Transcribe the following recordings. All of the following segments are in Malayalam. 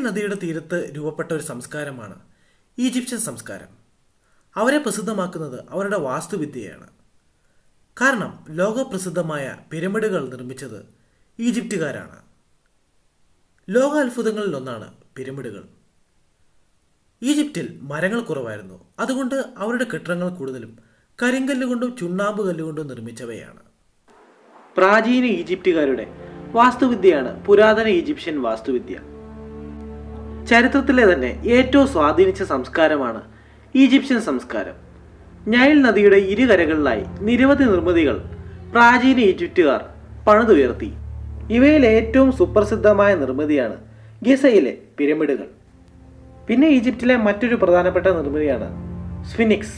നദിയുടെ തീരത്ത് രൂപപ്പെട്ട ഒരു സംസ്കാരമാണ് ഈജിപ്ഷ്യൻ സംസ്കാരം അവരെ പ്രസിദ്ധമാക്കുന്നത് അവരുടെ വാസ്തുവിദ്യയാണ് കാരണം ലോകപ്രസിദ്ധമായ പിരമിഡുകൾ നിർമ്മിച്ചത് ഈജിപ്തുകാരാണ് ലോക അത്ഭുതങ്ങളിൽ ഒന്നാണ് പിരമിഡുകൾ ഈജിപ്തിൽ മരങ്ങൾ കുറവായിരുന്നു അതുകൊണ്ട് അവരുടെ കെട്ടിടങ്ങൾ കൂടുതലും കരിങ്കല്ല് കൊണ്ടും ചുണ്ണാമ്പ് കല്ലുകൊണ്ടും നിർമ്മിച്ചവയാണ് പ്രാചീന ഈജിപ്തുകാരുടെ വാസ്തുവിദ്യയാണ് പുരാതന ഈജിപ്ഷ്യൻ വാസ്തുവിദ്യ ചരിത്രത്തിലെ തന്നെ ഏറ്റവും സ്വാധീനിച്ച സംസ്കാരമാണ് ഈജിപ്ഷ്യൻ സംസ്കാരം നൈൽ നദിയുടെ ഇരുകരകളിലായി നിരവധി നിർമ്മിതികൾ പ്രാചീന ഈജിപ്തുകാർ പണിതുയർത്തി ഇവയിൽ ഏറ്റവും സുപ്രസിദ്ധമായ നിർമ്മിതിയാണ് ഗിസയിലെ പിരമിഡുകൾ പിന്നെ ഈജിപ്തിലെ മറ്റൊരു പ്രധാനപ്പെട്ട നിർമ്മിതിയാണ് സ്ഫിനിക്സ്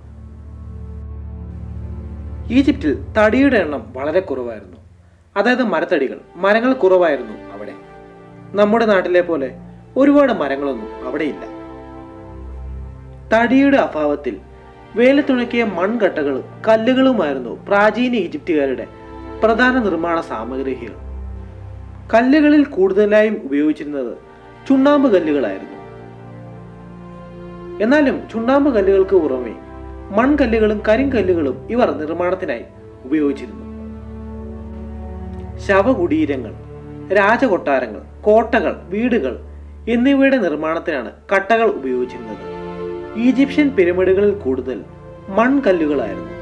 ഈജിപ്തിൽ തടിയുടെ എണ്ണം വളരെ കുറവായിരുന്നു അതായത് മരത്തടികൾ മരങ്ങൾ കുറവായിരുന്നു അവിടെ നമ്മുടെ നാട്ടിലെ പോലെ ഒരുപാട് മരങ്ങളൊന്നും അവിടെയില്ല തടിയുടെ അഭാവത്തിൽ വേലത്തുണക്കിയ മൺകട്ടകളും കല്ലുകളുമായിരുന്നു പ്രാചീന ഈജിപ്തുകാരുടെ പ്രധാന നിർമ്മാണ സാമഗ്രികൾ കല്ലുകളിൽ കൂടുതലായും ഉപയോഗിച്ചിരുന്നത് ചുണ്ണാമ്പ് കല്ലുകളായിരുന്നു എന്നാലും ചുണ്ണാമ്പ് കല്ലുകൾക്ക് പുറമെ മൺകല്ലുകളും കരിങ്കല്ലുകളും ഇവർ നിർമ്മാണത്തിനായി ഉപയോഗിച്ചിരുന്നു ശവകുടീരങ്ങൾ രാജകൊട്ടാരങ്ങൾ കോട്ടകൾ വീടുകൾ എന്നിവയുടെ നിർമ്മാണത്തിനാണ് കട്ടകൾ ഉപയോഗിച്ചിരുന്നത് ഈജിപ്ഷ്യൻ പിരമിഡുകളിൽ കൂടുതൽ മൺകല്ലുകളായിരുന്നു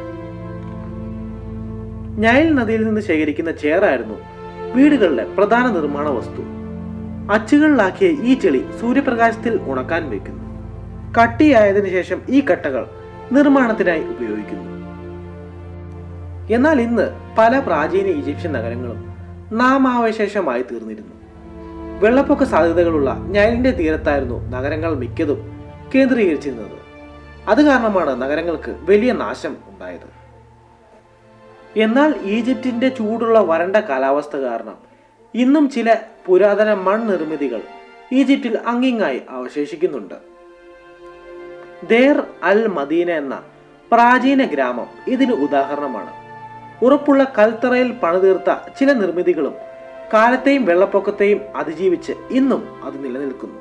നൈൽ നദിയിൽ നിന്ന് ശേഖരിക്കുന്ന ചേറായിരുന്നു വീടുകളിലെ പ്രധാന നിർമ്മാണ വസ്തു അച്ചുകളിലാക്കിയ ഈ ചെളി സൂര്യപ്രകാശത്തിൽ ഉണക്കാൻ വെക്കുന്നു കട്ടിയായതിനു ശേഷം ഈ കട്ടകൾ നിർമ്മാണത്തിനായി ഉപയോഗിക്കുന്നു എന്നാൽ ഇന്ന് പല പ്രാചീന ഈജിപ്ഷ്യൻ നഗരങ്ങളും നാമാവശേഷമായി തീർന്നിരുന്നു വെള്ളപ്പൊക്ക സാധ്യതകളുള്ള നൈലിന്റെ തീരത്തായിരുന്നു നഗരങ്ങൾ മിക്കതും കേന്ദ്രീകരിച്ചിരുന്നത് അത് കാരണമാണ് നഗരങ്ങൾക്ക് വലിയ നാശം ഉണ്ടായത് എന്നാൽ ഈജിപ്തിന്റെ ചൂടുള്ള വരണ്ട കാലാവസ്ഥ കാരണം ഇന്നും ചില പുരാതന മൺനിർമ്മിതികൾ ഈജിപ്തിൽ അങ്ങിങ്ങായി അവശേഷിക്കുന്നുണ്ട് ദേർ അൽ മദീന എന്ന പ്രാചീന ഗ്രാമം ഇതിന് ഉദാഹരണമാണ് ഉറപ്പുള്ള കൽത്തറയിൽ പണിതീർത്ത ചില നിർമ്മിതികളും കാലത്തെയും വെള്ളപ്പൊക്കത്തെയും അതിജീവിച്ച് ഇന്നും അത് നിലനിൽക്കുന്നു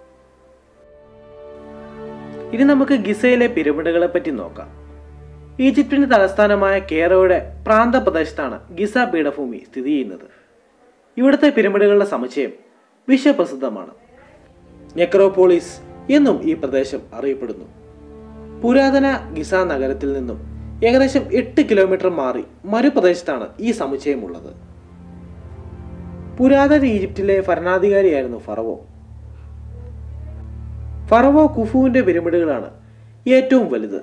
ഇനി നമുക്ക് ഗിസയിലെ പിരമിഡുകളെ പറ്റി നോക്കാം ഈജിപ്തിന്റെ തലസ്ഥാനമായ കേറോയുടെ പ്രാന്തപ്രദേശത്താണ് ഗിസ പീഠഭൂമി സ്ഥിതി ചെയ്യുന്നത് ഇവിടുത്തെ പിരമിഡുകളുടെ സമുച്ചയം വിശ്വപ്രസിദ്ധമാണ് നെക്രോപോളിസ് എന്നും ഈ പ്രദേശം അറിയപ്പെടുന്നു പുരാതന ഗിസ നഗരത്തിൽ നിന്നും ഏകദേശം എട്ട് കിലോമീറ്റർ മാറി മറുപ്രദേശത്താണ് ഈ സമുച്ചയം ഉള്ളത് പുരാതന ഈജിപ്തിലെ ഭരണാധികാരിയായിരുന്നു ഫറവോ ഫറവോ കുഫുവിന്റെ പിരമിഡുകളാണ് ഏറ്റവും വലുത്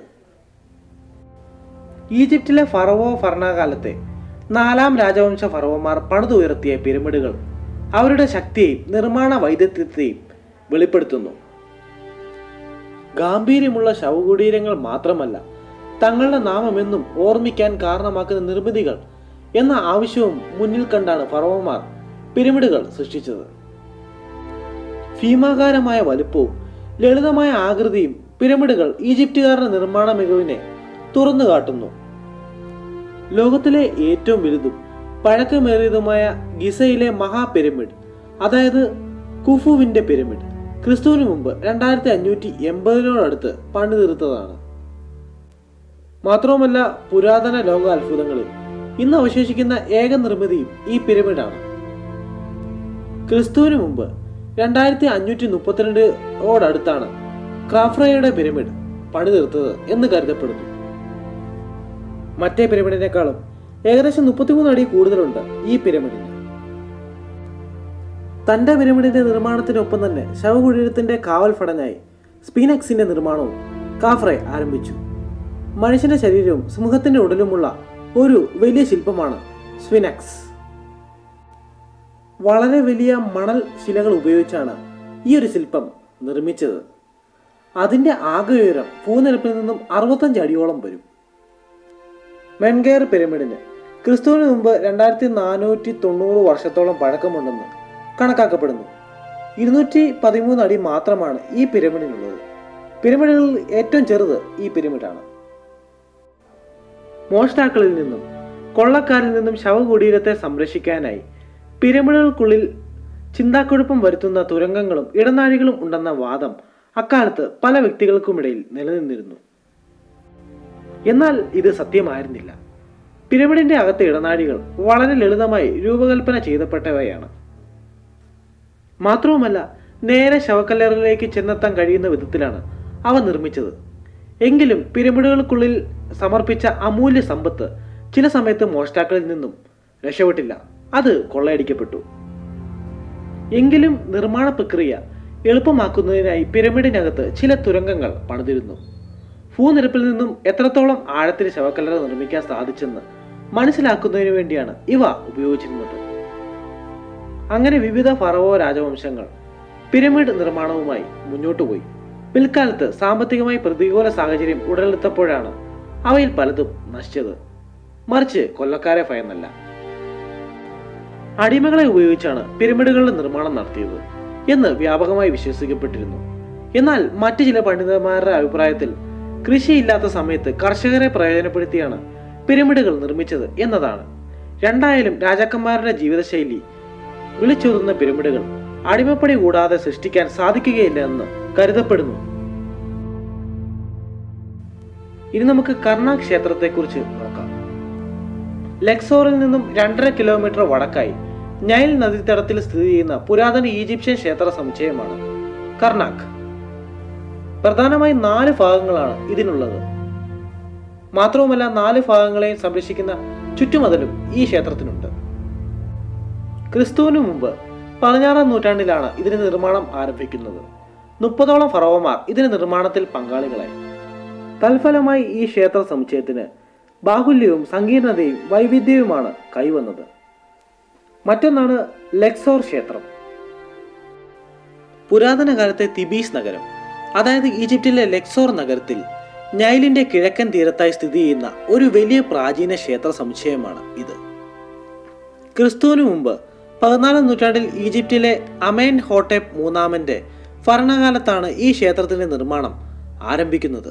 ഈജിപ്തിലെ ഫറവോ ഭരണകാലത്തെ നാലാം രാജവംശ ഫറവോമാർ പണിതുയർത്തിയ പിരമിഡുകൾ അവരുടെ ശക്തിയെയും നിർമ്മാണ വൈദഗ്ധ്യത്തെയും വെളിപ്പെടുത്തുന്നു ഗാംഭീര്യമുള്ള ശവകുടീരങ്ങൾ മാത്രമല്ല തങ്ങളുടെ നാമമെന്നും ഓർമ്മിക്കാൻ കാരണമാക്കുന്ന നിർമ്മിതികൾ എന്ന ആവശ്യവും മുന്നിൽ കണ്ടാണ് ഫറവോമാർ പിരമിഡുകൾ സൃഷ്ടിച്ചത് ഭീമാകാരമായ വലുപ്പവും ലളിതമായ ആകൃതിയും പിരമിഡുകൾ ഈജിപ്തുകാരുടെ നിർമ്മാണ മികവിനെ തുറന്നു കാട്ടുന്നു ലോകത്തിലെ ഏറ്റവും വലുതും പഴക്കമേറിയതുമായ ഗിസയിലെ മഹാ പിരമിഡ് അതായത് കുഫുവിന്റെ പിരമിഡ് ക്രിസ്തുവിന് മുമ്പ് രണ്ടായിരത്തി അഞ്ഞൂറ്റി എൺപതിനോടടുത്ത് പണിതീർത്തതാണ് മാത്രവുമല്ല പുരാതന ലോക അത്ഭുതങ്ങളിൽ ഇന്ന് അവശേഷിക്കുന്ന ഏക നിർമ്മിതിയും ഈ പിരമിഡാണ് ക്രിസ്തുവിന് മുമ്പ് രണ്ടായിരത്തി അഞ്ഞൂറ്റി മുപ്പത്തിരണ്ടോടടുത്താണ് ക്രാഫ്രയുടെ പിരമിഡ് പണിതീർത്തത് എന്ന് കരുതപ്പെടുന്നു മറ്റേ പിരമിഡിനേക്കാളും ഏകദേശം മുപ്പത്തിമൂന്ന് അടി കൂടുതലുണ്ട് ഈ പിരമിഡിന് തന്റെ പിരമിഡിന്റെ നിർമ്മാണത്തിനൊപ്പം തന്നെ ശവകുടീരത്തിന്റെ കാവൽ ഫടനായി സ്പീനക്സിന്റെ നിർമ്മാണവും കാഫ്രെ ആരംഭിച്ചു മനുഷ്യന്റെ ശരീരവും സിംഹത്തിന്റെ ഉടലുമുള്ള ഒരു വലിയ ശില്പമാണ് സ്ഫിനക്സ് വളരെ വലിയ മണൽ ശിലകൾ ഉപയോഗിച്ചാണ് ഈ ഒരു ശില്പം നിർമ്മിച്ചത് അതിന്റെ ആകെ ഉയരം ഭൂനിരപ്പിൽ നിന്നും അറുപത്തഞ്ച് അടിയോളം വരും മെൻകെയർ പിരമിഡിന് ക്രിസ്തുവിന് മുമ്പ് രണ്ടായിരത്തി നാനൂറ്റി തൊണ്ണൂറ് വർഷത്തോളം പഴക്കമുണ്ടെന്ന് കണക്കാക്കപ്പെടുന്നു ഇരുന്നൂറ്റി പതിമൂന്ന് അടി മാത്രമാണ് ഈ പിരമിഡിനുള്ളത് പിരമിഡുകളിൽ ഏറ്റവും ചെറുത് ഈ പിരമിഡാണ് മോഷ്ടാക്കളിൽ നിന്നും കൊള്ളക്കാരിൽ നിന്നും ശവകുടീരത്തെ സംരക്ഷിക്കാനായി പിരമിഡുകൾക്കുള്ളിൽ ചിന്താക്കുഴപ്പം വരുത്തുന്ന തുരങ്കങ്ങളും ഇടനാഴികളും ഉണ്ടെന്ന വാദം അക്കാലത്ത് പല വ്യക്തികൾക്കുമിടയിൽ നിലനിന്നിരുന്നു എന്നാൽ ഇത് സത്യമായിരുന്നില്ല പിരമിഡിന്റെ അകത്തെ ഇടനാഴികൾ വളരെ ലളിതമായി രൂപകൽപ്പന ചെയ്തപ്പെട്ടവയാണ് മാത്രവുമല്ല നേരെ ശവക്കല്ലറിലേക്ക് ചെന്നെത്താൻ കഴിയുന്ന വിധത്തിലാണ് അവ നിർമ്മിച്ചത് എങ്കിലും പിരമിഡുകൾക്കുള്ളിൽ സമർപ്പിച്ച അമൂല്യ സമ്പത്ത് ചില സമയത്ത് മോഷ്ടാക്കളിൽ നിന്നും രക്ഷപ്പെട്ടില്ല അത് കൊള്ളയടിക്കപ്പെട്ടു എങ്കിലും നിർമ്മാണ പ്രക്രിയ എളുപ്പമാക്കുന്നതിനായി പിരമിഡിനകത്ത് ചില തുരങ്കങ്ങൾ പണിതിരുന്നു ഭൂനിരപ്പിൽ നിന്നും എത്രത്തോളം ആഴത്തിൽ ശവക്കല്ലറ നിർമ്മിക്കാൻ സാധിച്ചെന്ന് മനസ്സിലാക്കുന്നതിനു വേണ്ടിയാണ് ഇവ ഉപയോഗിച്ചിരുന്നത് അങ്ങനെ വിവിധ ഫറവോ രാജവംശങ്ങൾ പിരമിഡ് നിർമ്മാണവുമായി മുന്നോട്ടു പോയി പിൽക്കാലത്ത് സാമ്പത്തികമായി പ്രതികൂല സാഹചര്യം ഉടലെടുത്തപ്പോഴാണ് അവയിൽ പലതും നശിച്ചത് മറിച്ച് കൊല്ലക്കാരെ ഭയന്നല്ല അടിമകളെ ഉപയോഗിച്ചാണ് പിരമിഡുകളുടെ നിർമ്മാണം നടത്തിയത് എന്ന് വ്യാപകമായി വിശ്വസിക്കപ്പെട്ടിരുന്നു എന്നാൽ മറ്റു ചില പണ്ഡിതന്മാരുടെ അഭിപ്രായത്തിൽ കൃഷിയില്ലാത്ത സമയത്ത് കർഷകരെ പ്രയോജനപ്പെടുത്തിയാണ് പിരമിഡുകൾ നിർമ്മിച്ചത് എന്നതാണ് രണ്ടായാലും രാജാക്കന്മാരുടെ ജീവിതശൈലി വിളിച്ചോതുന്ന പിരമിഡുകൾ അടിമപ്പണി കൂടാതെ സൃഷ്ടിക്കാൻ സാധിക്കുകയില്ല എന്ന് കരുതപ്പെടുന്നു ഇനി നമുക്ക് കർണാക് ക്ഷേത്രത്തെക്കുറിച്ച് നോക്കാം ലെക്സോറിൽ നിന്നും രണ്ടര കിലോമീറ്റർ വടക്കായി നൈൽ നദീതടത്തിൽ സ്ഥിതി ചെയ്യുന്ന പുരാതന ഈജിപ്ഷ്യൻ ക്ഷേത്ര സമുച്ചയമാണ് കർണാക് പ്രധാനമായും നാല് ഭാഗങ്ങളാണ് ഇതിനുള്ളത് മാത്രവുമല്ല നാല് ഭാഗങ്ങളെയും സംരക്ഷിക്കുന്ന ചുറ്റുമതിലും ഈ ക്ഷേത്രത്തിനുണ്ട് ക്രിസ്തുവിനു മുമ്പ് പതിനാറാം നൂറ്റാണ്ടിലാണ് ഇതിന് നിർമ്മാണം ആരംഭിക്കുന്നത് മുപ്പതോളം ഫറവമാർ ഇതിന് നിർമ്മാണത്തിൽ പങ്കാളികളായി തൽഫലമായി ഈ ക്ഷേത്ര സമുച്ചയത്തിന് ബാഹുല്യവും സങ്കീർണതയും വൈവിധ്യവുമാണ് കൈവന്നത് മറ്റൊന്നാണ് ലെക്സോർ ക്ഷേത്രം പുരാതന കാലത്തെ തിബീസ് നഗരം അതായത് ഈജിപ്തിലെ ലെക്സോർ നഗരത്തിൽ നൈലിന്റെ കിഴക്കൻ തീരത്തായി സ്ഥിതി ചെയ്യുന്ന ഒരു വലിയ പ്രാചീന ക്ഷേത്ര സമുച്ചയമാണ് ഇത് ക്രിസ്തുവിനു മുമ്പ് പതിനാലാം നൂറ്റാണ്ടിൽ ഈജിപ്തിലെ അമേൻ ഹോട്ടേപ്പ് മൂന്നാമന്റെ ഭരണകാലത്താണ് ഈ ക്ഷേത്രത്തിന്റെ നിർമ്മാണം ആരംഭിക്കുന്നത്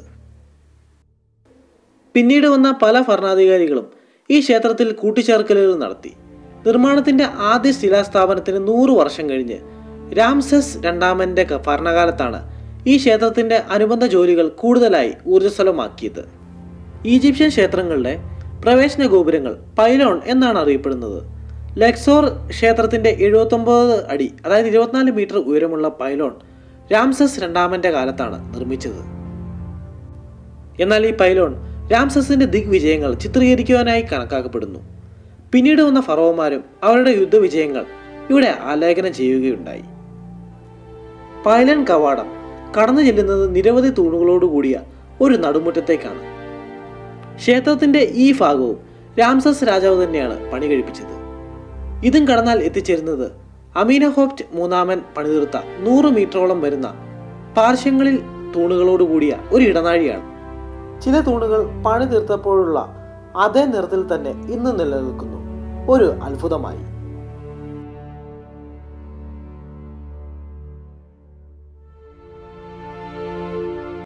പിന്നീട് വന്ന പല ഭരണാധികാരികളും ഈ ക്ഷേത്രത്തിൽ കൂട്ടിച്ചേർക്കലുകൾ നടത്തി നിർമ്മാണത്തിന്റെ ആദ്യ ശിലാസ്ഥാപനത്തിന് നൂറ് വർഷം കഴിഞ്ഞ് രാംസസ് രണ്ടാമന്റെ ക- ഭരണകാലത്താണ് ഈ ക്ഷേത്രത്തിന്റെ അനുബന്ധ ജോലികൾ കൂടുതലായി ഊർജ്ജസ്വലമാക്കിയത് ഈജിപ്ഷ്യൻ ക്ഷേത്രങ്ങളുടെ പ്രവേശന ഗോപുരങ്ങൾ പൈലോൺ എന്നാണ് അറിയപ്പെടുന്നത് ലെക്സോർ ക്ഷേത്രത്തിന്റെ എഴുപത്തൊമ്പത് അടി അതായത് ഇരുപത്തിനാല് മീറ്റർ ഉയരമുള്ള പൈലോൺ രാംസസ് രണ്ടാമന്റെ കാലത്താണ് നിർമ്മിച്ചത് എന്നാൽ ഈ പൈലോൺ രാംസസിന്റെ ദിഗ്വിജയങ്ങൾ ചിത്രീകരിക്കുവാനായി കണക്കാക്കപ്പെടുന്നു പിന്നീട് വന്ന ഫറോമാരും അവരുടെ യുദ്ധവിജയങ്ങൾ ഇവിടെ ആലേഖനം ചെയ്യുകയുണ്ടായി പൈലൻ കവാടം കടന്നു ചെല്ലുന്നത് നിരവധി തൂണുകളോടുകൂടിയ ഒരു നടുമുറ്റത്തേക്കാണ് ക്ഷേത്രത്തിന്റെ ഈ ഭാഗവും രാംസസ് രാജാവ് തന്നെയാണ് പണി കഴിപ്പിച്ചത് ഇതും കടന്നാൽ എത്തിച്ചേരുന്നത് അമീനഹോപ്റ്റ് മൂന്നാമൻ പണിതീർത്ത നൂറ് മീറ്ററോളം വരുന്ന പാർശ്വങ്ങളിൽ തൂണുകളോടുകൂടിയ ഒരു ഇടനാഴിയാണ് ചില തൂണുകൾ പണി തീർത്തപ്പോഴുള്ള അതേ നിറത്തിൽ തന്നെ ഇന്ന് നിലനിൽക്കുന്നു ഒരു അത്ഭുതമായി